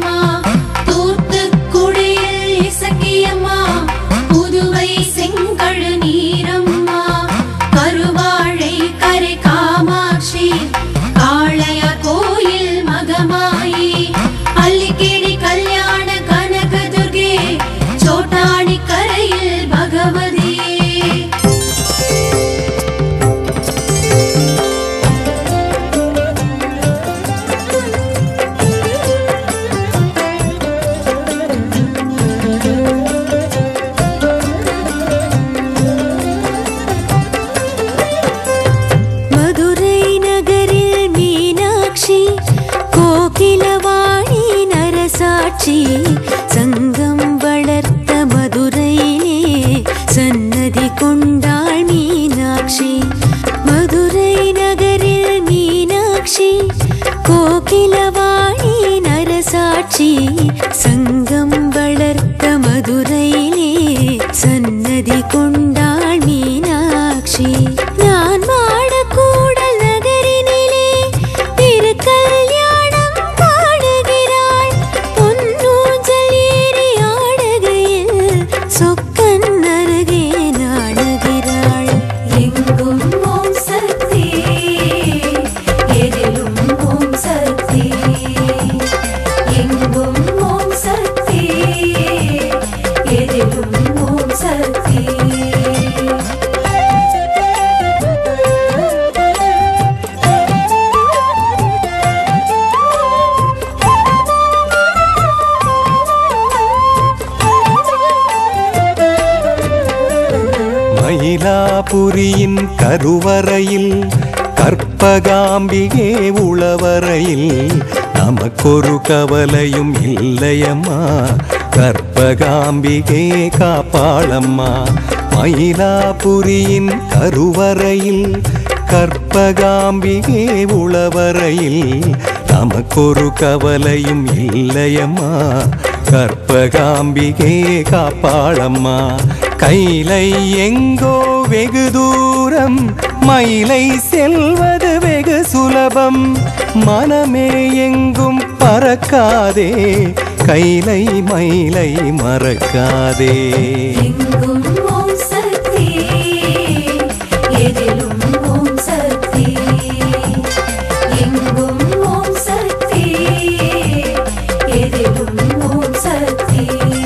அம்மா தூத்துக்குடியில் இசக்கியம்மா புதுவை செங்கழு நீரம்மா கருவாழை கரை காமாட்சி காளையார் கோயில் மகமாயி அல்லிக்கேணி கல்யாண கனகதுர்கே சோட்டாணி கரையில் பகவதியே மதுரை நகரில் மீனாட்சி கோகிலவாணி நரசாட்சி சங்கம் வளர்த்த மதுரையிலே சன்னதி கொண்டாள் மீனாட்சி மதுரை நகரில் மீனாட்சி கோகிலவாணி நரசாட்சி சங்கம் வளர்த்த மதுரையிலே சன்னதி கொண்டாள் மீனாட்சி நான் வாழக்கூடல் நகரினிலே திருக்கல்யாணம் பாடுகிறாள் பொன்னூஞ்சல் ஏறி ஆடுகையில் சொக்கன் அருகே நாடுகிறாள் எங்கும் ஓம் சக்தி எதிலும் ஓம் சக்தி எங்கும் ஓம் சக்தி எதிலும் ஓம் சக்தி மயிலாபுரியின் கருவறையில் கற்பகாம்பிகே உளவரையில் நமக்கொரு கவலையும் இல்லையம்மா கற்பகாம்பிகே காப்பாளம்மா மயிலாபுரியின் கருவறையில் கற்பகாம்பிகே உளவரையில் நமக்கொரு கவலையும் இல்லையம்மா கற்பகாம்பிகே காப்பாளம்மா கைலை எங்கோ வெகு தூரம் மயிலை செல்வது வெகு சுலபம் மனமே எங்கும் பறக்காதே கைலை மயிலை மறக்காதே எங்கும் ஓம் சக்தி எதிலும் ஓம் சக்தி எங்கும் ஓம் சக்தி எதிலும் ஓம் சக்தி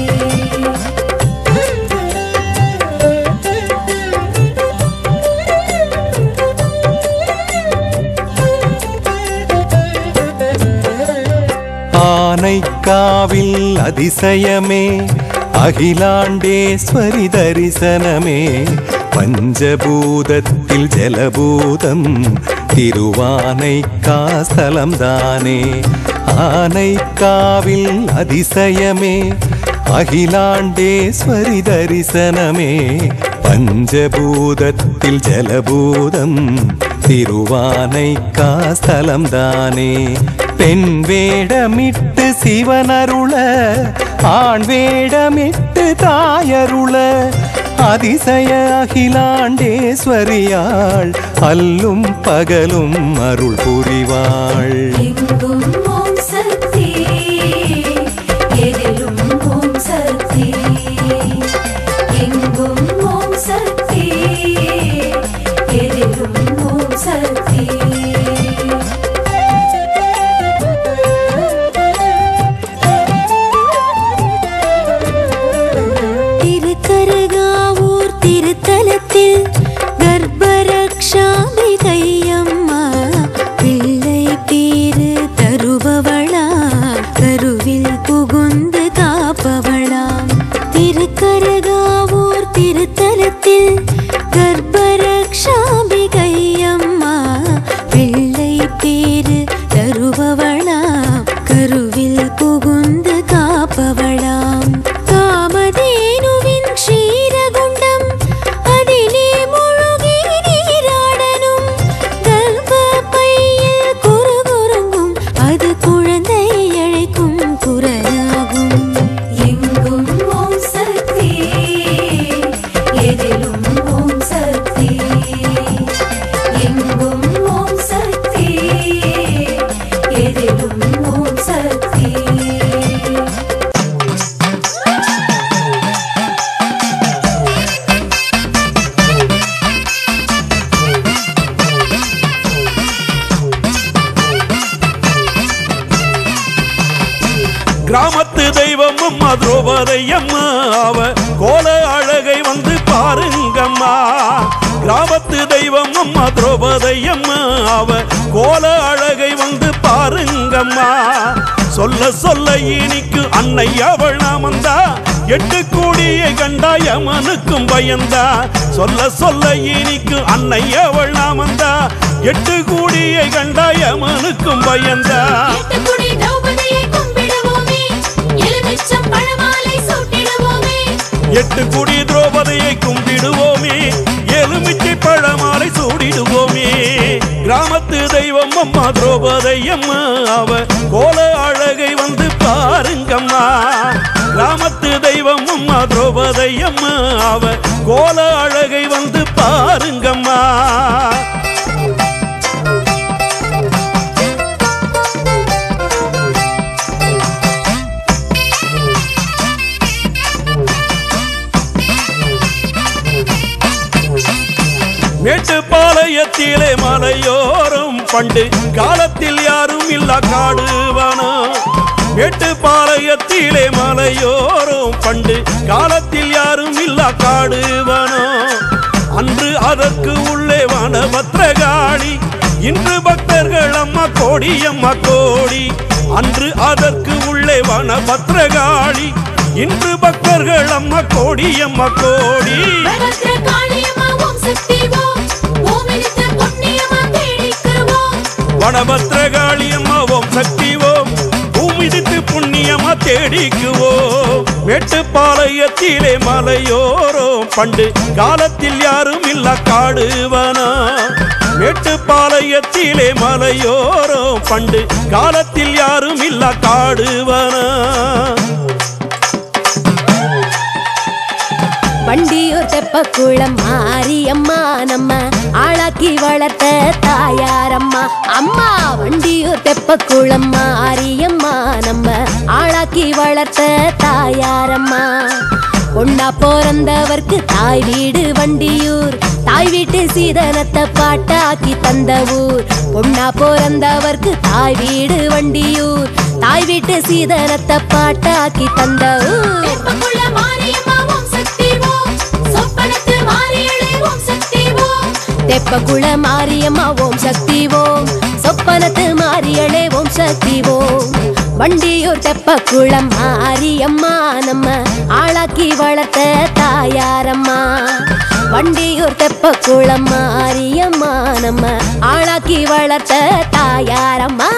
ஆனைக்காவில் அதிசயமே அகிலாண்டேஸ்வரி தரிசனமே பஞ்சபூதத்தில் ஜலபூதம் திருவானைக்காஸ்தலம் தானே ஆனைக்காவில் அதிசயமே அகிலாண்டேஸ்வரி தரிசனமே பஞ்சபூதத்தில் ஜலபூதம் திருவானைக்காஸ்தலம் தானே பெண் வேடமிட்டு சிவனருள ஆண் வேடமிட்டு தாயருள அதிசய அகிலாண்டேஸ்வரியாள் அல்லும் பகலும் அருள் புரிவாள் எங்கும் ஓம் சக்தி எதிலும் ஓம் சக்தி எங்கும் ஓம் சக்தி எதிலும் ஓம் சக்தி திருக்கருகாவூர் திருத்தலத்தில் கர்ப்பரக்ஷாமி கையம்மா பிள்ளை பேரு தருபவளா கருவில் புகுந்து காப்பவளாம் திருக்கருகாவூர் திருத்தலத்தில் கர்ப்பரக்ஷாமி கையம்மா பிள்ளை பேரு தருபவளாம் கருவில் புகுந்து காப்பவளாம் காமதேனுவின் க்ஷீரகுண்டம் அதிலே முழுகி நீராடனும் கர்ப்பப்பையில் குறுகுறுங்கும் அது குழந்தை அழைக்கும் குரலாகும் எங்கும் ஓம் சக்தி எதிலும் ஓம் சக்தி எங்கும் ஓம் சக்தி எதிலும் ஓம் சக்தி கிராமத்து தெய்வம் அம்மா திரௌபதி அம்மா அவ கோல அழகை வந்து பாருங்கம்மா கிராமத்து தெய்வம் அம்மா திரௌபதி அம்மா அவ கோல அழகை வந்து பாருங்கம்மா சொல்ல சொல்ல இனிக்கு அன்னை அவள் நாமந்தா எட்டு கோடியை கண்டா யமனுக்கும் பயந்தா சொல்ல சொல்ல இனிக்கு அன்னை அவள் நாமந்தா எட்டு கோடியை கண்டா யமனுக்கும் பயந்தா எட்டு குடி திரௌபதியை கும்பிடுவோமே எலுமிச்சம் பழமாலை சூட்டிடுவோமே எட்டு குடி திரௌபதியை கும்பிடுவோமே எலுமிச்சை பழமாலை சூடிடுவோமே கிராமத்து தெய்வம் அம்மா திரௌபதி அம்மா அவ கோல அழகை வந்து பாருங்கம்மா கிராமத்து தெய்வம் அம்மா திரௌபதி அம்மா அவ கோல அழகை வந்து பாருங்கம்மா மேட்டுப்பாளையத்திலே மலையோரம் பண்டு காலத்தில் யாரும் இல்ல காடுவானோ மேட்டுப்பாளையத்திலே மலையோரம் பண்டு காலத்தில் யாரும் இல்ல காடுவானோ அன்று அதற்கு உள்ளே வனபத்ரகாளி இன்று பக்தர்கள் அம்மா கோடி அம்மா கோடி அன்று அதற்கு உள்ளே வனபத்ரகாளி இன்று பக்தர்கள் அம்மா கோடி அம்மா கோடி பரத்ர காளியம்மா ஓம் சக்தி ஓம் ஓம் இனித்த புண்ணியமா தேடிக்குவோம் வனபத்ரகாளி அம்மா ஓம் சக்தி ஓம் பூமிதித்து புண்ணியமா தேடிக்குவோம் மேட்டுப்பாளையத்திலே மலையோரோ பண்டு காலத்தில் யாரும் இல்ல காடுவனா மேட்டுப்பாளையத்திலே மலையோரோ பண்டு காலத்தில் யாரும் இல்ல காடுவனா வண்டியூர் தெப்பக்குளம் மாரியம்மா நம்ம ஆளாக்கி வளர்த்த தாயாரம்மா அம்மா வண்டியூர் தெப்பக்குளம் மாரியம்மா நம்ம ஆளாக்கி வளர்த்த தாயாரம்மா பொண்ணா பிறந்தவர்க்கு தாய் வீடு வண்டியூர் தாய் வீட்டு சீதனத்தை பாட்டாக்கி தந்த ஊர் பொண்ணா பிறந்தவர்க்கு தாய் வீடு வண்டியூர் தாய் வீட்டு சீதனத்தை பாட்டாக்கி தந்த ஊர் தெப்பக்குள்ள மாரியம்மா ஓம் சக்தி ஓம் சொப்பனத்து மாரியளே ஓம் சக்தி ஓம் தெப்பக்குள மாரியம்மா ஓம் சக்தி ஓம் சொப்பனத்து மாரியளே ஓம் சக்தி ஓம் வண்டியூர் தெப்பக்குளம் மாரியம்மா நம்ம ஆளாக்கி வளர்த்த தாயாரம்மா வண்டியூர் தெப்பக்குளம் மாரியம்மா நம்ம ஆளாக்கி வளர்த்த தாயாரம்மா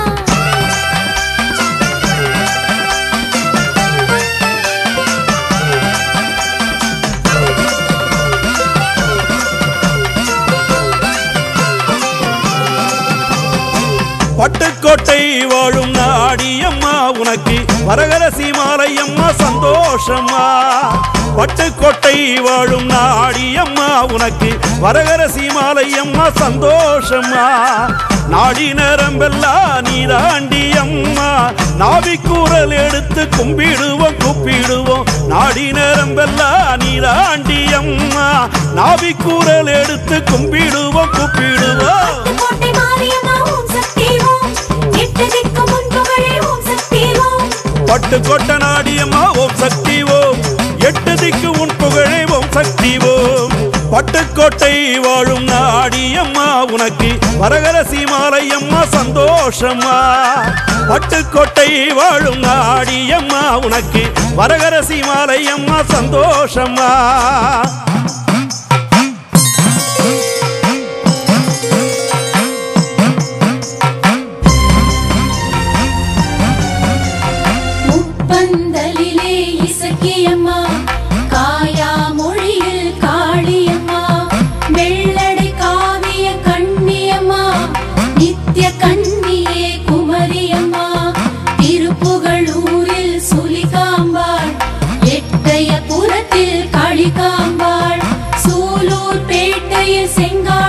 பட்டுக்கோட்டை வாழும் நாடியம்மா உனக்கு வரகரசி மாலையம்மா சந்தோஷம்மா பட்டுக்கோட்டை வாழும் நாடியம்மா உனக்கு வரகரசி மாலையம்மா சந்தோஷம்மா நாடி நரம்பெல்லாம் நீதாண்டி அம்மா நாவிக்கூறல் எடுத்து கும்பிடுவோம் குப்பிடுவோம் நாடி நரம்பெல்லாம் நீதாண்டி அம்மா நாவிக்கூறல் எடுத்து கும்பிடுவோம் குப்பிடுவோம் கோட்டை மாரியம்மா ஓம் சக்தி ஓம் எட்டு திக்கு முன் புகழே ஓம் சக்தி ஓம் பட்டு கொட்ட நாடியம்மா ஓம் சக்தி ஓம் எட்டு திக்கு உன் புகழே ஓம் சக்தி ஓம் பட்டுக்கோட்டை வாழும் நாடியம்மா உனக்கு வரகரசி மாலையம்மா சந்தோஷம்மா பட்டுக்கோட்டை வாழும் நாடியம்மா உனக்கு வரகரசி மாலையம்மா சந்தோஷம்மா முப்பந்தலிலே இசக்கியம்மா